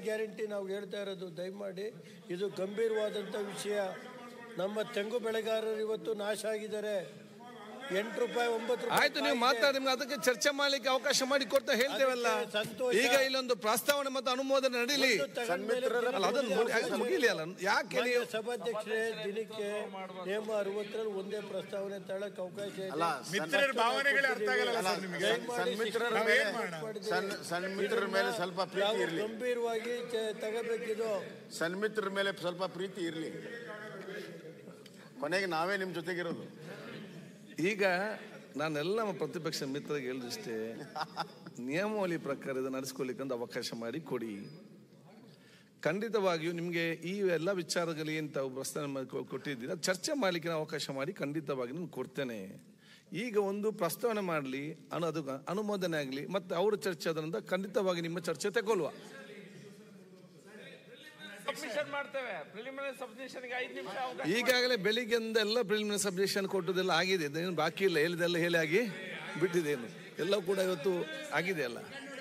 Guarantee ನಾವು ಹೇಳ್ತಾ ಇರೋದು ದಯಮಾಡಿ ಇದು ಗಂಭೀರವಾದಂಥ ವಿಷಯ ನಮ್ಮ ತೆಂಗು ಬೆಳೆಗಾರರು ಇವತ್ತು ನಾಶ ಆಗಿದ್ದಾರೆ ಎಂಟು ರೂಪಾಯಿ ಒಂಬತ್ತು ರೂಪಾಯಿ ಆಯ್ತು ನೀವು ಮಾತಾಡಿ ನಿಮ್ಗೆ ಅದಕ್ಕೆ ಚರ್ಚೆ ಮಾಡ್ಲಿಕ್ಕೆ ಅವಕಾಶ ಮಾಡಿ ಕೊಡ್ತಾ ಹೇಳ್ತೇವಲ್ಲ ಅದಕ್ಕೆ ಸಂತೋಷ. ಈಗ ಇಲ್ಲೊಂದು ಪ್ರಸ್ತಾವನೆ ಮತ್ತು ಅನುಮೋದನೆ ನಡೀಲಿ ಒಂದು ತಗೊಂಡ್ಮೇಲೆ ಅಲ್ಲ ಅದನ್ನು ಮುಗಿ- ಅದು ಮುಗಿಲಿ ಅಲ್ಲ ಯಾಕೆ ಮಾನ್ಯ ನೀವು ಸಭಾಧ್ಯಕ್ಷರೇ ದಿನಕ್ಕೆ ನೇಮ ಅರವತ್ತರಲ್ಲಿ ಒಂದೇ ಪ್ರಸ್ತಾವನೆ ತಳಕ್ ಅವಕಾಶ ಇದೆ ಅಲ್ಲ ಮಿತ್ರರ ಭಾವನೆಗಳೇ ಅರ್ಥ ಆಗಲ್ಲ ಸರ್ ನಿಮಗೆ ದಯಮಾಡಿ ಸನ್ಮಿತ್ರರ ನಾವ್ ಮೇಲೆ ಏನ್ ಮಾಡೋಣ? ಸಣ್ಣ ಸನ್ಮಿತ್ರರ ಮೇಲೆ ಸ್ವಲ್ಪ ಪ್ರೀತಿ ನಾವು ಇರಲಿ ಗಂಭೀರವಾಗಿ ಚ- ತಗೋಬೇಕಿದು ಸನ್ಮಿತ್ರರ ಮೇಲೆ ಸ್ವಲ್ಪ ಪ್ರೀತಿ ಇರಲಿ ಕೊನೆಗೆ ನಾವೇ ನಿಮ್ಮ ಜೊತೆಗಿರೋದು ಈಗ ನಾನೆಲ್ಲ ನಮ್ಮ ಪ್ರತಿಪಕ್ಷ ಮಿತ್ರರಿಗೆ ಹೇಳಿದಷ್ಟೇ ನಿಯಮಾವಳಿ ಪ್ರಕಾರ ಇದನ್ನು ನಡೆಸ್ಕೊಳ್ಳಿಕ್ಕೆ ಒಂದು ಅವಕಾಶ ಮಾಡಿ ಕೊಡಿ ಖಂಡಿತವಾಗಿಯೂ ನಿಮಗೆ ಈ ಎಲ್ಲ ವಿಚಾರಗಳು ಏನು ತಾವು ಪ್ರಸ್ತಾವನೆ ಮಾಡಿ ಕೊ- ಕೊಟ್ಟಿದ್ದೀರಿ ಅದು ಚರ್ಚೆ ಮಾಡಲಿಕ್ಕೆ ನಾನು ಅವಕಾಶ ಮಾಡಿ ಖಂಡಿತವಾಗಿ ನಾನು ಕೊಡ್ತೇನೆ ಈಗ ಒಂದು ಪ್ರಸ್ತಾವನೆ ಮಾಡಲಿ ಅನು ಅದು ಅನುಮೋದನೆ ಆಗಲಿ ಮತ್ತು ಅವರು ಚರ್ಚೆ ಆದ್ರಿಂದ ಖಂಡಿತವಾಗಿ ನಿಮ್ಮ ಚರ್ಚೆ ತಗೊಳ್ಳುವ ಸಬ್ಮಿಷನ್ ಮಾಡ್ತೇವೆ ಪ್ರಿಲಿಮಿನರಿ ಸಬ್ಮಿಷನ್ಗೆ ಐದು ನಿಮಿಷ ಅವಕಾಶ ಈಗಾಗಲೇ ಬೆಳಿಗ್ಗೆಯಿಂದ ಎಲ್ಲ ಪ್ರಿಲಿಮಿನರಿ ಸಬ್ಜೆಕ್ಷನ್ ಕೊಟ್ಟದೆಲ್ಲ ಆಗಿದೆ ಏನು ಬಾಕಿ ಇಲ್ಲ ಹೇಳಿದೆಲ್ಲ ಹೇಳಿ ಆಗಿ ಬಿಟ್ಟಿದ್ದೇನು ಎಲ್ಲವೂ ಕೂಡ ಇವತ್ತು ಆಗಿದೆ ಅಲ್ಲ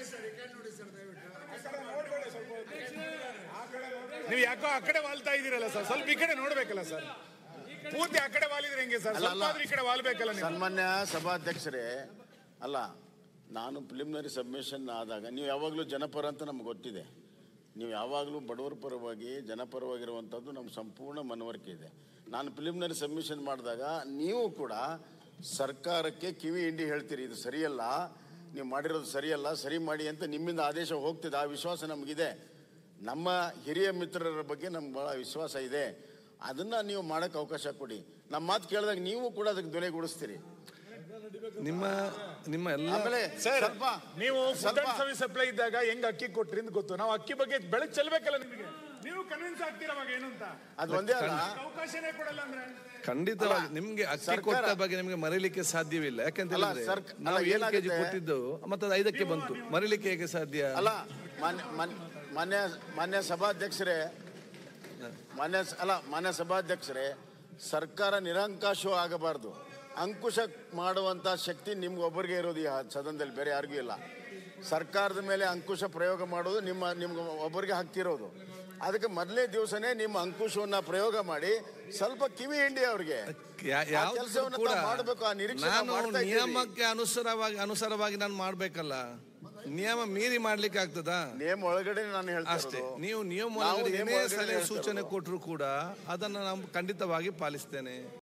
ನೀವು ಯಾಕೋ ಆ ಕಡೆ ವಾಲ್ತಾ ಇದೀರಲ್ಲ ಸರ್ ಸ್ವಲ್ಪ ಈ ಕಡೆ ನೋಡ್ಬೇಕಲ್ಲ ಸರ್ ಪೂರ್ತಿ ಆ ಕಡೆ ವಾಲಿದ್ರೆ ಹೆಂಗೆ ಸರ್ ಅಲ್ಲ, ಸ್ವಲ್ಪ ಅಲ್ಲ. ಆದ್ರೂ ಈ ಕಡೆ ವಾಲ್ಬೇಕಲ್ಲ ನೀವು ಸನ್ಮಾನ್ಯ ಸಭಾಧ್ಯಕ್ಷರೇ ಅಲ್ಲ ನಾನು ಪ್ರಿಲಿಮಿನರಿ ಸಬ್ಮಿಷನ್ ಆದಾಗ ನೀವು ಯಾವಾಗಲೂ ಜನಪರ ಅಂತ ನಮ್ಗೆ ಗೊತ್ತಿದೆ ನೀವು ಯಾವಾಗಲೂ ಬಡವರ ಪರವಾಗಿ ಜನಪರವಾಗಿರುವಂಥದ್ದು ನಮ್ಮ ಸಂಪೂರ್ಣ ಮನವರಿಕೆ ಇದೆ ನಾನು ಪ್ರಿಲಿಮಿನರಿ ಸಬ್ಮಿಷನ್ ಮಾಡಿದಾಗ ನೀವು ಕೂಡ ಸರ್ಕಾರಕ್ಕೆ ಕಿವಿ ಹಿಂಡಿ ಹೇಳ್ತೀರಿ ಇದು ಸರಿಯಲ್ಲ ನೀವು ಮಾಡಿರೋದು ಸರಿಯಲ್ಲ ಸರಿ ಮಾಡಿ ಅಂತ ನಿಮ್ಮಿಂದ ಆದೇಶ ಹೋಗ್ತಿದೆ ಆ ವಿಶ್ವಾಸ ನಮಗಿದೆ ನಮ್ಮ ಹಿರಿಯ ಮಿತ್ರರ ಬಗ್ಗೆ ನಮ್ಗೆ ಭಾಳ ವಿಶ್ವಾಸ ಇದೆ ಅದನ್ನ ನೀವು ಮಾಡೋಕ್ಕೆ ಅವಕಾಶ ಕೊಡಿ ನಮ್ಮ ಮಾತು ಕೇಳಿದಾಗ ನೀವು ಕೂಡ ಅದಕ್ಕೆ ಧ್ವನಿಗೂಡಿಸ್ತೀರಿ ನಿಮ್ಮ ನಿಮ್ಮ ಎಲ್ಲ ಆಮೇಲೆ ಸರ್ ಸ್ವಲ್ಪ ನೀವು ಫುಡ್ ಸ್ವಲ್ಪ ಅಂಡ್ ಸರ್ವಿಸ್ ಸಪ್ಲೈ ಇದ್ದಾಗ ಹೆಂಗ್ ಅಕ್ಕಿ ಕೊಟ್ರಿ ಅಂತ ಗೊತ್ತು ನಾವು ಅಕ್ಕಿ ಬಗ್ಗೆ ಬೆಳಕು ಚೆಲ್ಬೇಕಲ್ಲ ನಿಮಗೆ ನೀವು ಕನ್ವಿನ್ಸ್ ಆಗ್ತೀರ ಅವಾಗ ಏನು ಅಂತ ಅದು ಒಂದೇ ಅಲ್ಲ ಅವಕಾಶನೇ ಕೊಡಲ್ಲ ಅಂದ್ರೆ ಖಂಡಿತವಾಗಿ ಅಲ್ಲ, ನಿಮ್ಗೆ ಅಕ್ಕಿ ಸರ್ಕಾರ- ಕೊಟ್ಟ ಬಗ್ಗೆ ನಿಮ್ಗೆ ಮರೀಲಿಕ್ಕೆ ಸಾಧ್ಯವಿಲ್ಲ ಯಾಕಂತ ಅಲ್ಲ, ಹೇಳಿದ್ರೆ ಸರ್ಕ- ನಾವು ಅಲ್ಲ, ಏಳು ಕೆಜಿ ಏನಾಗುತ್ತೆ? ಕೊಟ್ಟಿದ್ದು ಮತ್ತೆ ಅದು ಐದಕ್ಕೆ ಬಂತು ಮರೀಲಿಕ್ಕೆ ಹೇಗೆ ಸಾಧ್ಯ ಅಲ್ಲ ಮಾನ್ಯ ಮಾನ್ಯ- ಮಾನ್ಯ ಮಾನ್ಯ ಸಭಾಧ್ಯಕ್ಷರೇ ಮಾನ್ಯ ಸ- ಅಲ್ಲ ಮಾನ್ಯ ಸಭಾಧ್ಯಕ್ಷರೇ ಸರ್ಕಾರ ನಿರಂಕಾಶ ಆಗಬಾರ್ದು ಅಂಕುಶ ಮಾಡುವಂತ ಶಕ್ತಿ ನಿಮ್ಗೆ ಒಬ್ಬರಿಗೆ ಇರೋದು ಈ ಸದನದಲ್ಲಿ ಬೇರೆ ಯಾರಿಗೂ ಇಲ್ಲ ಸರ್ಕಾರದ ಮೇಲೆ ಅಂಕುಶ ಪ್ರಯೋಗ ಮಾಡೋದು ನಿಮ್ಮ ನಿಮ್ಗೆ ಒಬ್ಬರಿಗೆ ಹಕ್ಕಿರೋದು ಅದಕ್ಕೆ ಮೊದಲನೇ ದಿವಸನೇ ನಿಮ್ಮ ಅಂಕುಶವನ್ನ ಪ್ರಯೋಗ ಮಾಡಿ ಸ್ವಲ್ಪ ಕಿವಿ ಹಿಂಡಿ ಅವ್ರಿಗೆ ಯಾ- ಆ ಯಾವ್ದು ಕೆಲ್ಸವನ್ನ ಕೂಡ ತಾವು ಮಾಡ್ಬೇಕು, ಆ ನಿರೀಕ್ಷೆ ನಾವು ನಾನು ಮಾಡ್ತಾ ಇದ್ದೀವಿ. ನಿಯಮಕ್ಕೆ ಅನುಸಾರವಾಗಿ ಅನುಸಾರವಾಗಿ ನಾನು ಮಾಡ್ಬೇಕಲ್ಲ ನಿಯಮ ಮೀರಿ ಮಾಡ್ಲಿಕ್ಕೆ ಆಗ್ತದಾ ನೇಮ್ ಒಳಗಡೆ ನಾನು ಹೇಳ್ತಾ ಅಷ್ಟೇ ಇರೋದು. ನೀವು ನಿಯಮ ನಾವು ಒಳಗಡೆ ನೇಮ್ ಏನೇ ಒಳಗಡೆ ಸಲಹೆ ಹೇಳ್ತಾ ಸೂಚನೆ ಇರೋದು. ಕೊಟ್ಟರು ಕೂಡ ಅದನ್ನು ನಾನು ಖಂಡಿತವಾಗಿ ಪಾಲಿಸ್ತೇನೆ